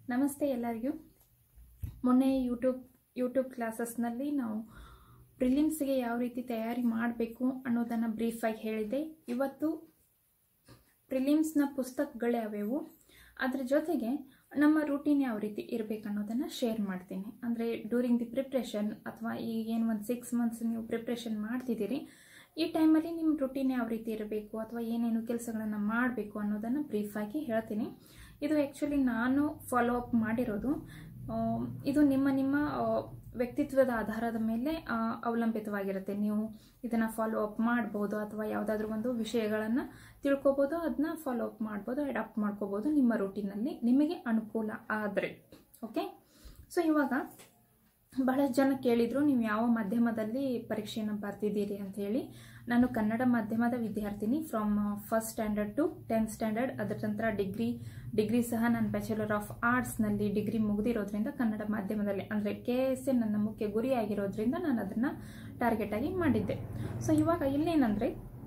ನಮಸ್ತೆ ಎಲ್ಲರಿಗೂ ಮೊನ್ನೆ ಯೂಟ್ಯೂಬ್ ಯೂಟ್ಯೂಬ್ ಕ್ಲಾಸಸ್ನಲ್ಲಿ ನಾವು ಪ್ರಿಲಿಮ್ಸ್ಗೆ ಯಾವ ರೀತಿ ತಯಾರಿ ಮಾಡಬೇಕು ಅನ್ನೋದನ್ನು ಬ್ರೀಫಾಗಿ ಹೇಳಿದ್ದೆ ಇವತ್ತು ಪ್ರಿಲಿಮ್ಸ್ನ ಪುಸ್ತಕಗಳು ಯಾವ್ಯಾವು ಅದ್ರ ಜೊತೆಗೆ ನಮ್ಮ ರೂಟೀನ್ ಯಾವ ರೀತಿ ಇರಬೇಕು ಅನ್ನೋದನ್ನು ಶೇರ್ ಮಾಡ್ತೀನಿ ಅಂದರೆ ಡ್ಯೂರಿಂಗ್ ದಿ ಪ್ರಿಪ್ರೇಷನ್ ಅಥವಾ ಈಗ ಏನು ಒಂದು ಸಿಕ್ಸ್ ಮಂತ್ಸ್ ನೀವು ಪ್ರಿಪ್ರೇಷನ್ ಮಾಡ್ತಿದ್ದೀರಿ ಈ ಟೈಮಲ್ಲಿ ನಿಮ್ಮ ರೂಟೀನ್ ಯಾವ ರೀತಿ ಇರಬೇಕು ಅಥವಾ ಏನೇನು ಕೆಲಸಗಳನ್ನು ಮಾಡಬೇಕು ಅನ್ನೋದನ್ನು ಬ್ರೀಫಾಗಿ ಹೇಳ್ತೀನಿ ಇದು ಆ್ಯಕ್ಚುಲಿ ನಾನು ಫಾಲೋ ಅಪ್ ಮಾಡಿರೋದು ಆ, ಇದು ನಿಮ್ಮ ನಿಮ್ಮ ಆ, ವ್ಯಕ್ತಿತ್ವದ ಆಧಾರದ ಮೇಲೆ ಆ, ಅವಲಂಬಿತವಾಗಿರುತ್ತೆ ನೀವು ಇದನ್ನು ಫಾಲೋ ಅಪ್ ಮಾಡ್ಬೋದು ಅಥವಾ ಯಾವುದಾದ್ರೂ ಒಂದು ವಿಷಯಗಳನ್ನು ತಿಳ್ಕೊಬೋದು ಅದನ್ನ ಫಾಲೋ ಅಪ್ ಮಾಡ್ಬೋದು ಅಡಾಪ್ಟ್ ಮಾಡ್ಕೋಬೋದು ನಿಮ್ಮ ರೂಟೀನಲ್ಲಿ ನಿಮಗೆ ಅನುಕೂಲ ಆದರೆ ಓಕೆ ಸೊ ಇವಾಗ ಬಹಳಷ್ಟು ಜನ ಕೇಳಿದರು ನೀವು ಯಾವ ಮಾಧ್ಯಮದಲ್ಲಿ ಪರೀಕ್ಷೆಯನ್ನು ಬರ್ತಿದ್ದೀರಿ ಅಂತ ಹೇಳಿ ನಾನು ಕನ್ನಡ ಮಾಧ್ಯಮದ ವಿದ್ಯಾರ್ಥಿನಿ from first standard to tenth standard ಅದರ ನಂತರ ಡಿಗ್ರಿ ಡಿಗ್ರಿ ಸಹ ನಾನು ಬ್ಯಾಚುಲರ್ ಆಫ್ ಆರ್ಟ್ಸ್ನಲ್ಲಿ ಡಿಗ್ರಿ ಮುಗಿದಿರೋದ್ರಿಂದ ಕನ್ನಡ ಮಾಧ್ಯಮದಲ್ಲಿ ಅಂದರೆ ಕೆ ಎಸ್ ಎ ನನ್ನ ಮುಖ್ಯ ಗುರಿ ಆಗಿರೋದ್ರಿಂದ ನಾನು ಅದನ್ನು ಟಾರ್ಗೆಟ್ ಆಗಿ ಮಾಡಿದ್ದೆ ಸೊ ಇವಾಗ ಇಲ್ಲೇನಂದರೆ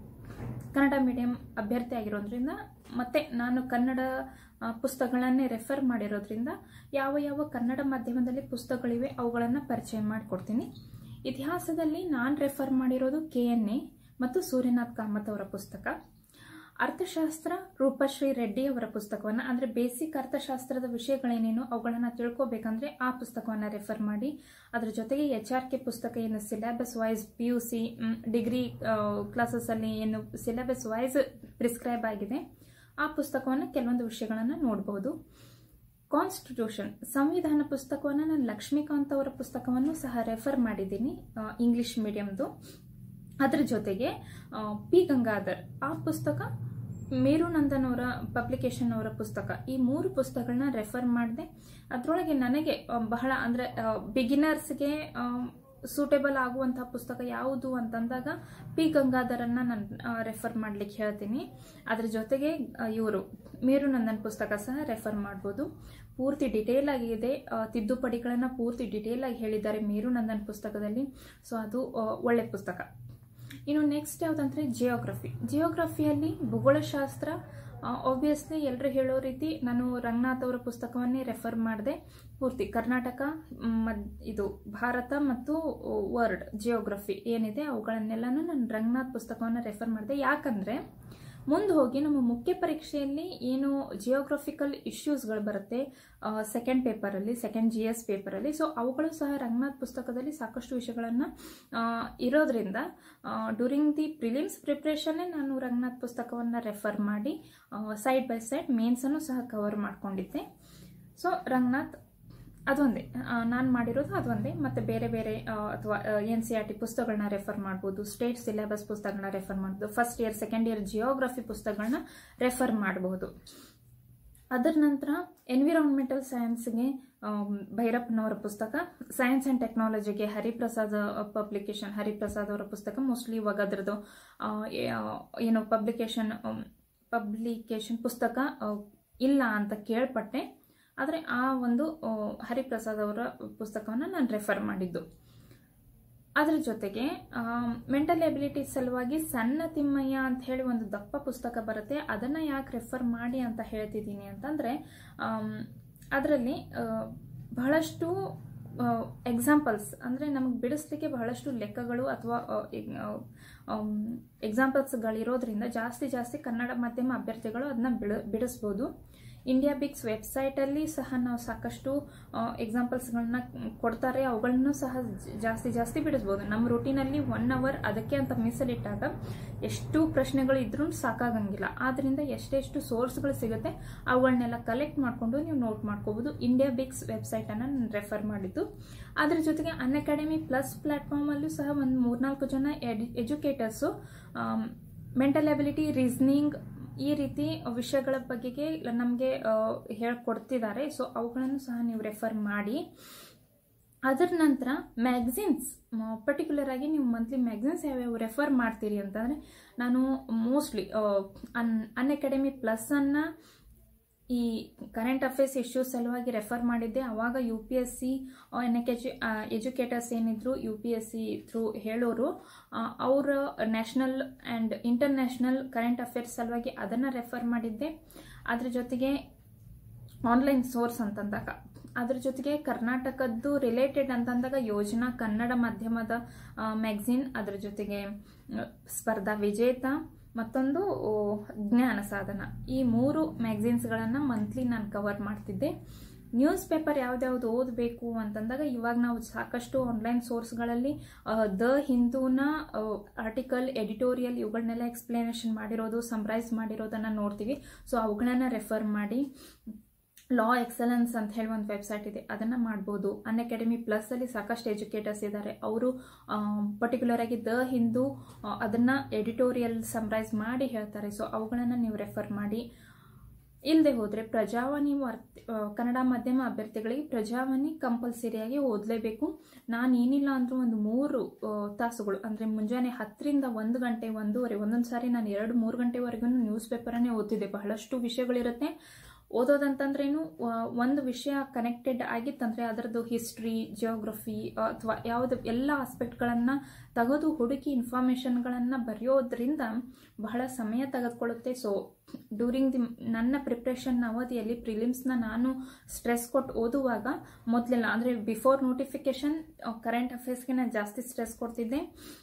ಕನ್ನಡ ಮೀಡಿಯಂ ಅಭ್ಯರ್ಥಿ ಆಗಿರೋದ್ರಿಂದ ಮತ್ತೆ ನಾನು ಕನ್ನಡ ಆ, ಪುಸ್ತಕಗಳನ್ನೇ ರೆಫರ್ ಮಾಡಿರೋದ್ರಿಂದ ಯಾವ ಯಾವ ಕನ್ನಡ ಮಾಧ್ಯಮದಲ್ಲಿ ಪುಸ್ತಕಗಳಿವೆ ಅವುಗಳನ್ನು ಪರಿಚಯ ಮಾಡಿಕೊಡ್ತೀನಿ ಇತಿಹಾಸದಲ್ಲಿ ನಾನು ರೆಫರ್ ಮಾಡಿರೋದು ಕೆ ಎನ್ ಎ ಮತ್ತು ಸೂರ್ಯನಾಥ್ ಕಾಮತ್ ಅವರ ಪುಸ್ತಕ ಅರ್ಥಶಾಸ್ತ್ರ ರೂಪಶ್ರೀ ರೆಡ್ಡಿ ಅವರ ಪುಸ್ತಕವನ್ನು ಅಂದರೆ ಬೇಸಿಕ್ ಅರ್ಥಶಾಸ್ತ್ರದ ವಿಷಯಗಳೇನೇನು ಅವುಗಳನ್ನು ತಿಳ್ಕೊಬೇಕಂದ್ರೆ ಆ ಪುಸ್ತಕವನ್ನು ರೆಫರ್ ಮಾಡಿ ಅದರ ಜೊತೆಗೆ ಎಚ್ ಆರ್ ಕೆ ಪುಸ್ತಕ ಏನು syllabus wise P U C degree ಕ್ಲಾಸಸ್ಸಲ್ಲಿ ಏನು ಸಿಲೆಬಸ್ ವೈಸ್ ಪ್ರಿಸ್ಕ್ರೈಬ್ ಆಗಿದೆ ಆ ಪುಸ್ತಕವನ್ನು ಕೆಲವೊಂದು ವಿಷಯಗಳನ್ನು ನೋಡಬಹುದು ಕಾನ್ಸ್ಟಿಟ್ಯೂಷನ್ ಸಂವಿಧಾನ ಪುಸ್ತಕವನ್ನು ನಾನು ಲಕ್ಷ್ಮೀಕಾಂತ್ ಅವರ ಪುಸ್ತಕವನ್ನು ಸಹ ರೆಫರ್ ಮಾಡಿದ್ದೀನಿ ಇಂಗ್ಲಿಷ್ ಮೀಡಿಯಮ್ದು ಅದರ ಜೊತೆಗೆ ಆ, ಪಿ ಗಂಗಾಧರ್ ಆ ಪುಸ್ತಕ ಮೇರು ನಂದನ್ ಅವರ ಪಬ್ಲಿಕೇಶನ್ ಅವರ ಪುಸ್ತಕ ಈ ಮೂರು ಪುಸ್ತಕಗಳನ್ನ ರೆಫರ್ ಮಾಡಿದೆ ಅದರೊಳಗೆ ನನಗೆ ಆ, ಬಹಳ ಅಂದರೆ ಬಿಗಿನರ್ಸ್ಗೆ ಸೂಟೇಬಲ್ ಆಗುವಂತಹ ಪುಸ್ತಕ ಯಾವುದು ಅಂತಂದಾಗ ಪಿ ಗಂಗಾಧರನ್ನ ನಾನು ರೆಫರ್ ಮಾಡ್ಲಿಕ್ಕೆ ಹೇಳ್ತೀನಿ ಅದ್ರ ಜೊತೆಗೆ ಇವರು ಮೇರು ನಂದನ್ ಪುಸ್ತಕ ಸಹ ರೆಫರ್ ಮಾಡ್ಬೋದು ಪೂರ್ತಿ ಡಿಟೇಲ್ ಆಗಿದೆ ಆ, ತಿದ್ದುಪಡಿಗಳನ್ನು ಪೂರ್ತಿ ಡಿಟೇಲ್ ಆಗಿ ಹೇಳಿದ್ದಾರೆ ಮೇರು ನಂದನ್ ಪುಸ್ತಕದಲ್ಲಿ ಸೊ ಅದು ಆ, ಒಳ್ಳೆ ಪುಸ್ತಕ ಇನ್ನು ನೆಕ್ಸ್ಟ್ ಯಾವುದಂದ್ರೆ ಜಿಯೋಗ್ರಫಿ ಜಿಯೋಗ್ರಫಿಯಲ್ಲಿ ಭೂಗೋಳಶಾಸ್ತ್ರ ಆಬ್ವಿಯಸ್ಲಿ ಎಲ್ಲರೂ ಹೇಳೋ ರೀತಿ ನಾನು ರಂಗನಾಥ್ ಅವರ ಪುಸ್ತಕವನ್ನೇ ರೆಫರ್ ಮಾಡಿದೆ ಪೂರ್ತಿ ಕರ್ನಾಟಕ ಮ್, ಮದ್ ಇದು ಭಾರತ ಮತ್ತು ವರ್ಲ್ಡ್ ಜಿಯೋಗ್ರಫಿ ಏನಿದೆ ಅವುಗಳನ್ನೆಲ್ಲನೂ ನಾನು ರಂಗನಾಥ್ ಪುಸ್ತಕವನ್ನು ರೆಫರ್ ಮಾಡಿದೆ ಯಾಕಂದರೆ ಮುಂದೆ ಹೋಗಿ ನಮ್ಮ ಮುಖ್ಯ ಪರೀಕ್ಷೆಯಲ್ಲಿ ಏನು ಜಿಯೋಗ್ರಫಿಕಲ್ ಇಶ್ಯೂಸ್ಗಳು ಬರುತ್ತೆ ಸೆಕೆಂಡ್ ಪೇಪರಲ್ಲಿ ಸೆಕೆಂಡ್ ಜಿ ಎಸ್ ಪೇಪರಲ್ಲಿ ಸೊ ಅವುಗಳು ಸಹ ರಂಗನಾಥ್ ಪುಸ್ತಕದಲ್ಲಿ ಸಾಕಷ್ಟು ವಿಷಯಗಳನ್ನು ಇರೋದ್ರಿಂದ ಡ್ಯೂರಿಂಗ್ ದಿ ಪ್ರಿಲಿಮ್ಸ್ ಪ್ರಿಪ್ರೇಷನ್ನೇ ನಾನು ರಂಗನಾಥ್ ಪುಸ್ತಕವನ್ನು ರೆಫರ್ ಮಾಡಿ ಸೈಡ್ ಬೈ ಸೈಡ್ ಮೇನ್ಸನ್ನು ಸಹ ಕವರ್ ಮಾಡ್ಕೊಂಡಿದ್ದೆ ಸೊ ರಂಗನಾಥ್ ಅದೊಂದೇ ನಾನು ಮಾಡಿರೋದು ಅದೊಂದೇ ಮತ್ತು ಬೇರೆ ಬೇರೆ ಅಥವಾ ಎನ್ ಸಿ ಆರ್ ಟಿ ಪುಸ್ತಕಗಳನ್ನ ರೆಫರ್ ಮಾಡ್ಬೋದು ಸ್ಟೇಟ್ ಸಿಲೆಬಸ್ ಪುಸ್ತಕಗಳನ್ನ ರೆಫರ್ ಮಾಡ್ಬೋದು first year second year geography ಪುಸ್ತಕಗಳನ್ನ ರೆಫರ್ ಮಾಡಬಹುದು ಅದರ ನಂತರ ಎನ್ವಿರಾನ್ಮೆಂಟಲ್ ಸೈನ್ಸ್ಗೆ ಭೈರಪ್ಪನವರ ಪುಸ್ತಕ ಸೈನ್ಸ್ ಆ್ಯಂಡ್ ಟೆಕ್ನಾಲಜಿಗೆ ಹರಿಪ್ರಸಾದ್ ಪಬ್ಲಿಕೇಶನ್ ಹರಿಪ್ರಸಾದ್ ಅವರ ಪುಸ್ತಕ ಮೋಸ್ಟ್ಲಿ ಇವಾಗ ಅದರದ್ದು ಆ, ಏ- ಆ, ಏನು ಪಬ್ಲಿಕೇಶನ್ ಪಬ್ಲಿಕೇಶನ್ ಪುಸ್ತಕ ಆ, ಇಲ್ಲ ಅಂತ ಕೇಳ್ಪಟ್ಟೆ ಆದರೆ ಆ ಒಂದು ಆ, ಹರಿಪ್ರಸಾದ್ ಅವರ ಪುಸ್ತಕವನ್ನು ನಾನು ರೆಫರ್ ಮಾಡಿದ್ದು ಅದರ ಜೊತೆಗೆ ಮೆಂಟಲ್ ಎಬಿಲಿಟಿ ಸಲುವಾಗಿ ಸಣ್ಣ ತಿಮ್ಮಯ್ಯ ಅಂತ ಹೇಳಿ ಒಂದು ದಪ್ಪ ಪುಸ್ತಕ ಬರುತ್ತೆ ಅದನ್ನು ಯಾಕೆ ರೆಫರ್ ಮಾಡಿ ಅಂತ ಹೇಳ್ತಿದ್ದೀನಿ ಅಂತಂದರೆ ಅದರಲ್ಲಿ ಬಹಳಷ್ಟು ಎಕ್ಸಾಂಪಲ್ಸ್ ಅಂದರೆ ನಮಗೆ ಬಿಡಿಸ್ಲಿಕ್ಕೆ ಬಹಳಷ್ಟು ಲೆಕ್ಕಗಳು ಅಥವಾ ಎಕ್ಸಾಂಪಲ್ಸ್ಗಳಿರೋದ್ರಿಂದ ಜಾಸ್ತಿ ಜಾಸ್ತಿ ಕನ್ನಡ ಮಾಧ್ಯಮ ಅಭ್ಯರ್ಥಿಗಳು ಅದನ್ನ ಬಿಡ ಬಿಡಿಸ್ಬೋದು ಇಂಡಿಯಾ ಬಿಕ್ಸ್ ವೆಬ್ಸೈಟಲ್ಲಿ ಸಹ ನಾವು ಸಾಕಷ್ಟು ಎಕ್ಸಾಂಪಲ್ಸ್ಗಳನ್ನ ಕೊಡ್ತಾರೆ ಅವುಗಳನ್ನು ಸಹ ಜ- ಜಾಸ್ತಿ ಜಾಸ್ತಿ ಬಿಡಿಸ್ಬೋದು ನಮ್ಮ ರೂಟೀನಲ್ಲಿ ಒನ್ ಅವರ್ ಅದಕ್ಕೆ ಅಂತ ಮೀಸಲಿಟ್ಟಾಗ ಎಷ್ಟು ಪ್ರಶ್ನೆಗಳು ಇದ್ರೂ ಸಾಕಾಗಂಗಿಲ್ಲ ಆದ್ದರಿಂದ ಎಷ್ಟೆಷ್ಟು ಸೋರ್ಸ್ಗಳು ಸಿಗುತ್ತೆ ಅವುಗಳನ್ನೆಲ್ಲ ಕಲೆಕ್ಟ್ ಮಾಡಿಕೊಂಡು ನೀವು ನೋಟ್ ಮಾಡ್ಕೋಬೋದು ಇಂಡಿಯಾ ಬಿಕ್ಸ್ ವೆಬ್ಸೈಟನ್ನು ನಾನು ರೆಫರ್ ಮಾಡಿದ್ದು ಅದ್ರ ಜೊತೆಗೆ ಅನ್ ಅಕಾಡೆಮಿ ಪ್ಲಸ್ ಪ್ಲಾಟ್ಫಾರ್ಮಲ್ಲೂ ಸಹ ಒಂದು ಮೂರ್ನಾಲ್ಕು ಜನ ಎಡಿ ಎಜುಕೇಟರ್ಸು ಮೆಂಟಲ್ ಎಬಿಲಿಟಿ ರೀಸನಿಂಗ್ ಈ ರೀತಿ ವಿಷಯಗಳ ಬಗೆಗೆ ನಮಗೆ ಹೇಳ್ಕೊಡ್ತಿದ್ದಾರೆ ಸೊ ಅವುಗಳನ್ನು ಸಹ ನೀವು ರೆಫರ್ ಮಾಡಿ ಅದರ ನಂತರ ಮ್ಯಾಗ್ಝಿನ್ಸ್ ಪರ್ಟಿಕ್ಯುಲರ್ ಆಗಿ ನೀವು ಮಂತ್ಲಿ ಮ್ಯಾಗ್ಝಿನ್ಸ್ ಯಾವ್ಯಾವ ರೆಫರ್ ಮಾಡ್ತೀರಿ ಅಂತಂದರೆ ನಾನು ಮೋಸ್ಟ್ಲಿ ಅನ್ ಅನ್ ಅಕಾಡೆಮಿ ಪ್ಲಸ್ಸನ್ನು ಈ ಕರೆಂಟ್ ಅಫೇರ್ಸ್ ಇಶ್ಯೂಸ್ ಸಲುವಾಗಿ ರೆಫರ್ ಮಾಡಿದ್ದೆ ಅವಾಗ ಯು ಪಿ ಎಸ್ ಸಿ ಏನಕ್ಕೆ ಎಜುಕೇಟರ್ಸ್ ಏನಿದ್ರು U P S C through ಹೇಳೋರು ಅವರ national and international current affairs ಸಲುವಾಗಿ ಅದನ್ನು ರೆಫರ್ ಮಾಡಿದ್ದೆ ಅದ್ರ ಜೊತೆಗೆ ಆನ್ಲೈನ್ ಸೋರ್ಸ್ ಅಂತಂದಾಗ ಅದ್ರ ಜೊತೆಗೆ ಕರ್ನಾಟಕದ್ದು ರಿಲೇಟೆಡ್ ಅಂತಂದಾಗ ಯೋಜನಾ ಕನ್ನಡ ಮಾಧ್ಯಮದ ಮ್ಯಾಗ್ಝಿನ್ ಅದ್ರ ಜೊತೆಗೆ ಆ, ಸ್ಪರ್ಧಾ ವಿಜೇತ ಮತ್ತೊಂದು ಓ, ಜ್ಞಾನ ಸಾಧನ ಈ ಮೂರು ಮ್ಯಾಗ್ಝಿನ್ಸ್ಗಳನ್ನು ಮಂತ್ಲಿ ನಾನು ಕವರ್ ಮಾಡ್ತಿದ್ದೆ ನ್ಯೂಸ್ ಪೇಪರ್ ಯಾವ್ದ್ಯಾವ್ದು ಓದಬೇಕು ಅಂತಂದಾಗ ಇವಾಗ ನಾವು ಸಾಕಷ್ಟು ಆನ್ಲೈನ್ ಸೋರ್ಸ್ಗಳಲ್ಲಿ ದ ಹಿಂದೂನ ಆರ್ಟಿಕಲ್ ಎಡಿಟೋರಿಯಲ್ ಇವುಗಳನ್ನೆಲ್ಲ ಎಕ್ಸ್ಪ್ಲನೇಷನ್ ಮಾಡಿರೋದು ಸಂರೈಸ್ ಮಾಡಿರೋದನ್ನ ನೋಡ್ತೀವಿ ಸೊ ಅವುಗಳನ್ನ ರೆಫರ್ ಮಾಡಿ ಲಾ ಎಕ್ಸಲೆನ್ಸ್ ಅಂತ ಹೇಳಿ ಒಂದು ವೆಬ್ಸೈಟ್ ಇದೆ ಅದನ್ನ ಮಾಡ್ಬೋದು ಅನ್ ಅಕಾಡೆಮಿ ಪ್ಲಸ್ ಅಲ್ಲಿ ಸಾಕಷ್ಟು ಎಜುಕೇಟರ್ಸ್ ಇದ್ದಾರೆ ಅವರು ಪರ್ಟಿಕ್ಯುಲರ್ ಆಗಿ ದ ಹಿಂದೂ ಆ, ಅದನ್ನ ಎಡಿಟೋರಿಯಲ್ ಸಮರೈಸ್ ಮಾಡಿ ಹೇಳ್ತಾರೆ ಸೊ ಅವುಗಳನ್ನ ನೀವು ರೆಫರ್ ಮಾಡಿ ಇಲ್ಲದೆ ಹೋದ್ರೆ ಪ್ರಜಾವಾಣಿ ವಾರ್ತೆ ಆ, ಕನ್ನಡ ಮಾಧ್ಯಮ ಅಭ್ಯರ್ಥಿಗಳಿಗೆ ಪ್ರಜಾವಾಣಿ ಕಂಪಲ್ಸರಿಯಾಗಿ ಓದಲೇಬೇಕು ನಾನು ಏನಿಲ್ಲ ಅಂದ್ರೂ ಒಂದು ಮೂರು ಆ, ತಾಸುಗಳು ಅಂದರೆ ಮುಂಜಾನೆ ಹತ್ತರಿಂದ ಒಂದು ಗಂಟೆ ಒಂದೂವರೆ ಒಂದೊಂದು ಸಾರಿ ನಾನು ಎರಡು ಮೂರು ಗಂಟೆವರೆಗೂ ನ್ಯೂಸ್ ಪೇಪರನ್ನೇ ಓದ್ತಿದ್ದೆ ಬಹಳಷ್ಟು ವಿಷಯಗಳಿರುತ್ತೆ ಓದೋದಂತಂದ್ರೇನು ಆ, ಒಂದು ವಿಷಯ ಕನೆಕ್ಟೆಡ್ ಆಗಿತ್ತಂದ್ರೆ ಅದರದ್ದು ಹಿಸ್ಟ್ರಿ ಜಿಯೋಗ್ರಫಿ ಅಥವಾ ಯಾವುದು ಎಲ್ಲ ಆಸ್ಪೆಕ್ಟ್ಗಳನ್ನು ತೆಗೆದು ಹುಡುಕಿ ಇನ್ಫಾರ್ಮೇಷನ್ಗಳನ್ನು ಬರೆಯೋದ್ರಿಂದ ಬಹಳ ಸಮಯ ತೆಗೆದುಕೊಳ್ಳುತ್ತೆ ಸೊ ಡ್ಯೂರಿಂಗ್ ದಿ ನನ್ನ ಪ್ರಿಪ್ರೇಷನ್ ಅವಧಿಯಲ್ಲಿ ಪ್ರಿಲಿಮ್ಸ್ನ ನಾನು ಸ್ಟ್ರೆಸ್ ಕೊಟ್ಟು ಓದುವಾಗ ಮೊದಲೆಲ್ಲ ಅಂದರೆ ಬಿಫೋರ್ ನೋಟಿಫಿಕೇಶನ್ ಕರೆಂಟ್ ಅಫೇರ್ಸ್ಗೆ ನಾನು ಜಾಸ್ತಿ ಸ್ಟ್ರೆಸ್ ಕೊಡ್ತಿದ್ದೆ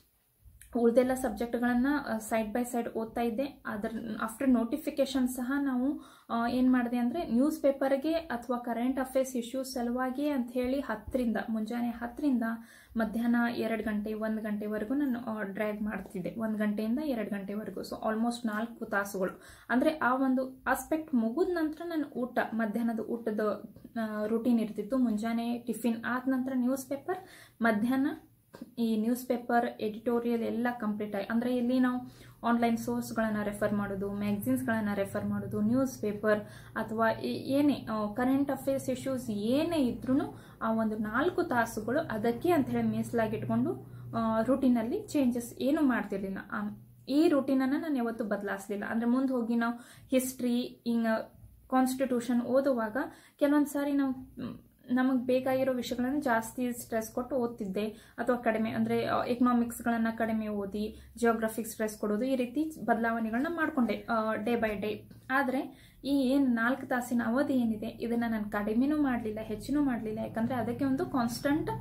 ಉಳಿದೆಲ್ಲ ಸಬ್ಜೆಕ್ಟ್ಗಳನ್ನು ಸೈಡ್ ಬೈ ಸೈಡ್ ಓದ್ತಾ ಇದ್ದೆ ಅದರ ಆಫ್ಟರ್ ನೋಟಿಫಿಕೇಶನ್ ಸಹ ನಾವು ಏನು ಮಾಡಿದೆ ಅಂದರೆ ನ್ಯೂಸ್ ಪೇಪರ್ಗೆ ಅಥವಾ ಕರೆಂಟ್ ಅಫೇರ್ಸ್ ಇಶ್ಯೂಸ್ ಸಲುವಾಗಿ ಅಂತ ಹೇಳಿ ಹತ್ತರಿಂದ ಮುಂಜಾನೆ ಹತ್ತರಿಂದ ಮಧ್ಯಾಹ್ನ ಎರಡು ಗಂಟೆ ಒಂದು ಗಂಟೆವರೆಗೂ ನಾನು ಡ್ರ್ಯಾಗ್ ಮಾಡ್ತಿದ್ದೆ ಒಂದು ಗಂಟೆಯಿಂದ ಎರಡು ಗಂಟೆವರೆಗೂ ಸೊ ಆಲ್ಮೋಸ್ಟ್ ನಾಲ್ಕು ತಾಸುಗಳು ಅಂದರೆ ಆ ಒಂದು ಆಸ್ಪೆಕ್ಟ್ ಮುಗಿದ ನಂತರ ನಾನು ಊಟ ಮಧ್ಯಾಹ್ನದ ಊಟದ ರೂಟೀನ್ ಇರ್ತಿತ್ತು ಮುಂಜಾನೆ ಟಿಫಿನ್ ಆದ ನಂತರ ನ್ಯೂಸ್ ಪೇಪರ್ ಮಧ್ಯಾಹ್ನ ಈ ನ್ಯೂಸ್ ಪೇಪರ್ ಎಡಿಟೋರಿಯಲ್ ಎಲ್ಲ ಕಂಪ್ಲೀಟ್ ಆಗಿ ಅಂದರೆ ಇಲ್ಲಿ ನಾವು ಆನ್ಲೈನ್ ಸೋರ್ಸ್ಗಳನ್ನು ರೆಫರ್ ಮಾಡೋದು ಮ್ಯಾಗ್ಝಿನ್ಸ್ಗಳನ್ನು ರೆಫರ್ ಮಾಡೋದು ನ್ಯೂಸ್ ಪೇಪರ್ ಅಥವಾ ಏ- ಏನೇ ಕರೆಂಟ್ ಅಫೇರ್ಸ್ ಇಶ್ಯೂಸ್ ಏನೇ ಇದ್ರೂ ಆ ಒಂದು ನಾಲ್ಕು ತಾಸುಗಳು ಅದಕ್ಕೆ ಅಂತ ಹೇಳಿ ಮೀಸಲಾಗಿಟ್ಕೊಂಡು ರೂಟೀನಲ್ಲಿ ಚೇಂಜಸ್ ಏನು ಮಾಡ್ತಿರ್ಲಿಲ್ಲ ಆ, ಈ ರೂಟೀನನ್ನು ನಾನು ಯಾವತ್ತೂ ಬದಲಾಯಿಸಲಿಲ್ಲ ಅಂದರೆ ಮುಂದೆ ಹೋಗಿ ನಾವು ಹಿಸ್ಟ್ರಿ ಹಿಂಗ ಕಾನ್ಸ್ಟಿಟ್ಯೂಷನ್ ಓದುವಾಗ ಕೆಲವೊಂದು ಸಾರಿ ನಾವು ನಮಗೆ ಬೇಕಾಗಿರೋ ವಿಷಯಗಳನ್ನು ಜಾಸ್ತಿ ಸ್ಟ್ರೆಸ್ ಕೊಟ್ಟು ಓದ್ತಿದ್ದೆ ಅಥವಾ ಕಡಿಮೆ ಅಂದರೆ ಎಕನಾಮಿಕ್ಸ್ಗಳನ್ನು ಕಡಿಮೆ ಓದಿ ಜಿಯೋಗ್ರಫಿಕ್ ಸ್ಟ್ರೆಸ್ ಕೊಡೋದು ಈ ರೀತಿ ಬದಲಾವಣೆಗಳನ್ನ ಮಾಡಿಕೊಂಡೆ ಡೇ ಬೈ ಡೇ ಆದರೆ ಈ ಏನು ನಾಲ್ಕು ತಾಸಿನ ಅವಧಿ ಏನಿದೆ ಇದನ್ನು ನಾನು ಕಡಿಮೆನೂ ಮಾಡಲಿಲ್ಲ ಹೆಚ್ಚಿನೂ ಮಾಡಲಿಲ್ಲ ಯಾಕಂದರೆ ಅದಕ್ಕೆ ಒಂದು ಕಾನ್ಸ್ಟಂಟ್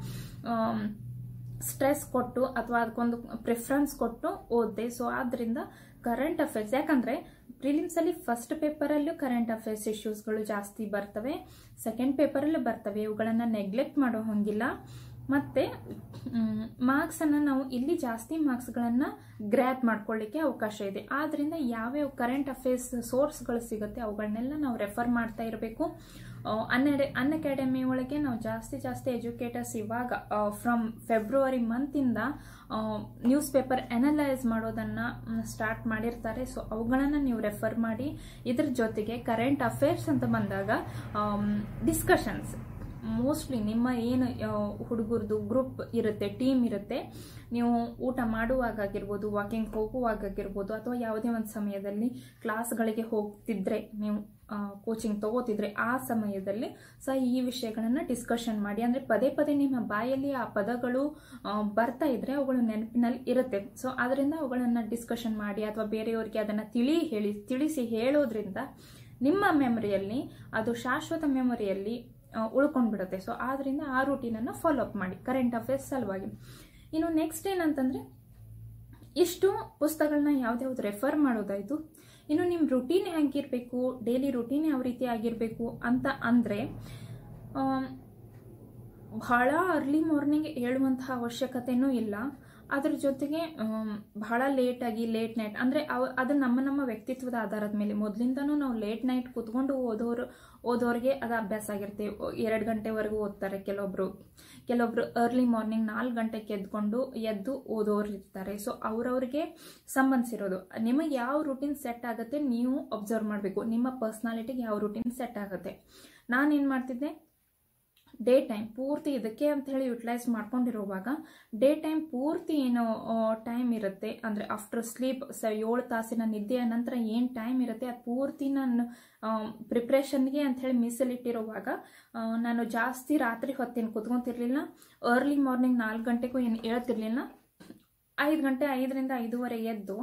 ಸ್ಟ್ರೆಸ್ ಕೊಟ್ಟು ಅಥವಾ ಅದಕ್ಕೊಂದು ಪ್ರಿಫರೆನ್ಸ್ ಕೊಟ್ಟು ಓದಿದೆ ಸೊ ಆದ್ದರಿಂದ ಕರೆಂಟ್ ಅಫೇರ್ಸ್ ಯಾಕಂದರೆ ಪ್ರಿಲಿಮ್ಸಲ್ಲಿ ಫಸ್ಟ್ ಪೇಪರಲ್ಲೂ ಕರೆಂಟ್ ಅಫೇರ್ಸ್ ಇಶ್ಯೂಸ್ಗಳು ಜಾಸ್ತಿ ಬರ್ತವೆ ಸೆಕೆಂಡ್ ಪೇಪರಲ್ಲೂ ಬರ್ತವೆ ಇವುಗಳನ್ನು ನೆಗ್ಲೆಕ್ಟ್ ಮಾಡೋ ಹಂಗಿಲ್ಲ ಮತ್ತು ಮಾರ್ಕ್ಸನ್ನು ನಾವು ಇಲ್ಲಿ ಜಾಸ್ತಿ ಮಾರ್ಕ್ಸ್ಗಳನ್ನು ಗ್ರ್ಯಾಪ್ ಮಾಡ್ಕೊಳ್ಳಿಕ್ಕೆ ಅವಕಾಶ ಇದೆ ಆದ್ದರಿಂದ ಯಾವ್ಯಾವ ಕರೆಂಟ್ ಅಫೇರ್ಸ್ ಸೋರ್ಸ್ಗಳು ಸಿಗುತ್ತೆ ಅವುಗಳನ್ನೆಲ್ಲ ನಾವು ರೆಫರ್ ಮಾಡ್ತಾ ಇರಬೇಕು ಅನ್ ಅನ್ ಅಕಾಡೆಮಿ ಒಳಗೆ ನಾವು ಜಾಸ್ತಿ ಜಾಸ್ತಿ ಎಜುಕೇಟರ್ಸ್ ಇವಾಗ ಫ್ರಮ್ ಫೆಬ್ರವರಿ ಮಂತಿಂದ ನ್ಯೂಸ್ ಪೇಪರ್ ಅನಲೈಸ್ ಮಾಡೋದನ್ನು ಸ್ಟಾರ್ಟ್ ಮಾಡಿರ್ತಾರೆ ಸೊ ಅವುಗಳನ್ನು ನೀವು ರೆಫರ್ ಮಾಡಿ ಇದ್ರ ಜೊತೆಗೆ ಕರೆಂಟ್ ಅಫೇರ್ಸ್ ಅಂತ ಬಂದಾಗ ಡಿಸ್ಕಷನ್ಸ್ ಮೋಸ್ಟ್ಲಿ ನಿಮ್ಮ ಏನು ಹುಡುಗರದು ಗ್ರೂಪ್ ಇರುತ್ತೆ ಟೀಮ್ ಇರುತ್ತೆ ನೀವು ಊಟ ಮಾಡುವಾಗಾಗಿರ್ಬೋದು ವಾಕಿಂಗ್ ಹೋಗುವಾಗಾಗಿರ್ಬೋದು ಅಥವಾ ಯಾವುದೇ ಒಂದು ಸಮಯದಲ್ಲಿ ಕ್ಲಾಸ್ಗಳಿಗೆ ಹೋಗ್ತಿದ್ರೆ ನೀವು ಕೋಚಿಂಗ್ ತಗೋತಿದ್ರೆ ಆ ಸಮಯದಲ್ಲಿ ಸಹ ಈ ವಿಷಯಗಳನ್ನು ಡಿಸ್ಕಷನ್ ಮಾಡಿ ಅಂದರೆ ಪದೇ ಪದೇ ನಿಮ್ಮ ಬಾಯಲ್ಲಿ ಆ ಪದಗಳು ಆ, ಬರ್ತಾ ಇದ್ರೆ ಅವುಗಳು ನೆನಪಿನಲ್ಲಿ ಇರುತ್ತೆ ಸೊ ಅದರಿಂದ ಅವುಗಳನ್ನು ಡಿಸ್ಕಷನ್ ಮಾಡಿ ಅಥವಾ ಬೇರೆಯವರಿಗೆ ಅದನ್ನು ತಿಳಿ ಹೇಳಿ ತಿಳಿಸಿ ಹೇಳೋದ್ರಿಂದ ನಿಮ್ಮ ಮೆಮೊರಿಯಲ್ಲಿ ಅದು ಶಾಶ್ವತ ಮೆಮೊರಿಯಲ್ಲಿ ಉಳ್ಕೊಂಡ್ಬಿಡುತ್ತೆ ಸೊ ಆದ್ರಿಂದ ಆ ರೂಟೀನನ್ನು ಫಾಲೋ ಅಪ್ ಮಾಡಿ ಕರೆಂಟ್ ಅಫೇರ್ಸ್ ಸಲುವಾಗಿ ಇನ್ನು ನೆಕ್ಸ್ಟ್ ಏನಂತಂದ್ರೆ ಇಷ್ಟು ಪುಸ್ತಕಗಳನ್ನ ಯಾವ್ದ್ಯಾವ್ದು ರೆಫರ್ ಮಾಡೋದಾಯ್ತು ಇನ್ನು ನಿಮ್ಮ ರುಟೀನ್ ಹೇಗಿರಬೇಕು ಡೈಲಿ ರುಟೀನ್ ಯಾವ ರೀತಿ ಆಗಿರಬೇಕು ಅಂತ ಅಂದರೆ ಬಹಳ ಅರ್ಲಿ ಮಾರ್ನಿಂಗ್ ಹೇಳುವಂತಹ ಅವಶ್ಯಕತೆನೂ ಇಲ್ಲ ಅದ್ರ ಜೊತೆಗೆ ಆಮ್, ಬಹಳ ಲೇಟಾಗಿ ಲೇಟ್ ನೈಟ್ ಅಂದರೆ ಅವ ಅದು ನಮ್ಮ ನಮ್ಮ ವ್ಯಕ್ತಿತ್ವದ ಆಧಾರದ ಮೇಲೆ ಮೊದಲಿಂದನೂ ನಾವು ಲೇಟ್ ನೈಟ್ ಕೂತ್ಕೊಂಡು ಓದೋರು ಓದೋರಿಗೆ ಅದು ಅಭ್ಯಾಸ ಆಗಿರುತ್ತೆ ಎರಡು ಗಂಟೆವರೆಗೂ ಓದ್ತಾರೆ ಕೆಲವೊಬ್ರು ಕೆಲವೊಬ್ರು ಅರ್ಲಿ ಮಾರ್ನಿಂಗ್ ನಾಲ್ಕು ಗಂಟೆಗೆ ಎದ್ಕೊಂಡು ಎದ್ದು ಓದೋರು ಇರ್ತಾರೆ ಸೊ ಅವ್ರವ್ರಿಗೆ ಸಂಬಂಧಿಸಿರೋದು ನಿಮಗೆ ಯಾವ ರೂಟೀನ್ ಸೆಟ್ ಆಗುತ್ತೆ ನೀವು ಅಬ್ಸರ್ವ್ ಮಾಡಬೇಕು ನಿಮ್ಮ ಪರ್ಸ್ನಾಲಿಟಿಗೆ ಯಾವ ರೂಟೀನ್ ಸೆಟ್ ಆಗುತ್ತೆ ನಾನೇನು ಮಾಡ್ತಿದ್ದೆ ಡೇ ಟೈಮ್ ಪೂರ್ತಿ ಇದಕ್ಕೆ ಅಂತ ಹೇಳಿ ಯುಟಿಲೈಸ್ ಮಾಡ್ಕೊಂಡಿರುವಾಗ ಡೇ ಟೈಮ್ ಪೂರ್ತಿ ಏನು ಟೈಮ್ ಇರುತ್ತೆ ಅಂದರೆ ಆಫ್ಟರ್ ಸ್ಲೀಪ್ ಸ ಏಳು ತಾಸಿನ ನಿದ್ದೆಯ ನಂತರ ಏನು ಟೈಮ್ ಇರುತ್ತೆ ಅದು ಪೂರ್ತಿ ನಾನು ಪ್ರಿಪ್ರೇಷನ್ಗೆ ಅಂತ ಹೇಳಿ ಮೀಸಲಿಟ್ಟಿರುವಾಗ ಆ, ನಾನು ಜಾಸ್ತಿ ರಾತ್ರಿ ಹೊತ್ತೇನು ಕುತ್ಕೊಂತಿರ್ಲಿಲ್ಲ ಅರ್ಲಿ ಮಾರ್ನಿಂಗ್ ನಾಲ್ಕು ಗಂಟೆಗೂ ಏನು ಹೇಳ್ತಿರ್ಲಿಲ್ಲ ಐದು ಗಂಟೆ ಐದರಿಂದ ಐದೂವರೆ ಎದ್ದು